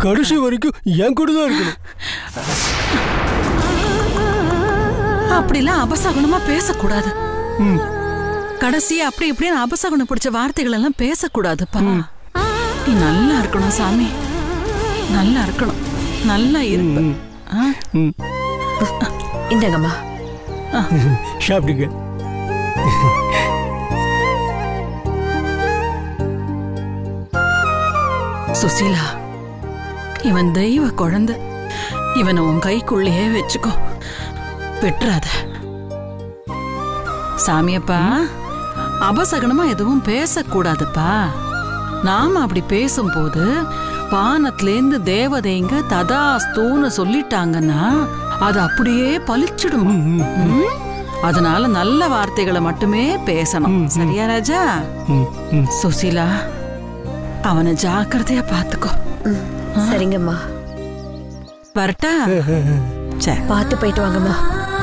கடைசி வரைக்கும் என் கூட தான் இருக்கணும் அப்படிலாம் அபசகுணமா பேசக்கூடாது ம். கடைசியா அப்படி இப்படின்னு அபசகுணம் பிடிச்ச வார்த்தைகள் எல்லாம் பேசக்கூடாதுப்பா நீ நல்லா இருக்கணும் சாமி நல்லா இருக்கணும் நல்லா இருப்ப ஆ? ம். இந்தாங்கம்மா சாப்பிடுங்க சுசீலா இவன் தெய்வ குழந்தை இவனை உன் கைக்குள்ளேயே வச்சுக்கோ விட்டுறாத சாமியப்பா அபசகனமா எதுவும் பேசக்கூடாதுப்பா நாம அப்படி பேசும்போது வானத்திலேந்து தேவதைங்க ததாஸ்தூன்னு சொல்லிட்டாங்கன்னா அது அப்படியே பளிச்சிடும் ம்? அதனால நல்ல வார்த்தைகளை மட்டுமே பேசணும் சரியா ராஜா ம், ம். சுசீலா அவனை ஜாக்கிரதையா பாத்துக்கோ ம், சரிங்கம்மா வரட்டா சரி பார்த்து போயிட்டு வாங்கம்மா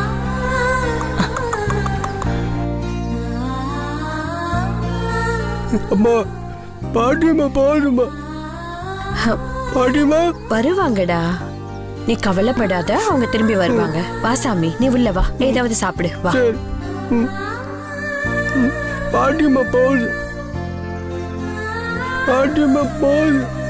அம்மா பாட்டியம்மா பாருமா பாட்டியம்மா வருவாங்கடா நீ கவலைப்படாத அவங்க திரும்பி வருவாங்க வா சாமி நீ உள்ள வா ஏதாவது சாப்பிடு வா சரி ம். ம். பாட்டியம்மா போகுது பாட்டியம்மா போகுது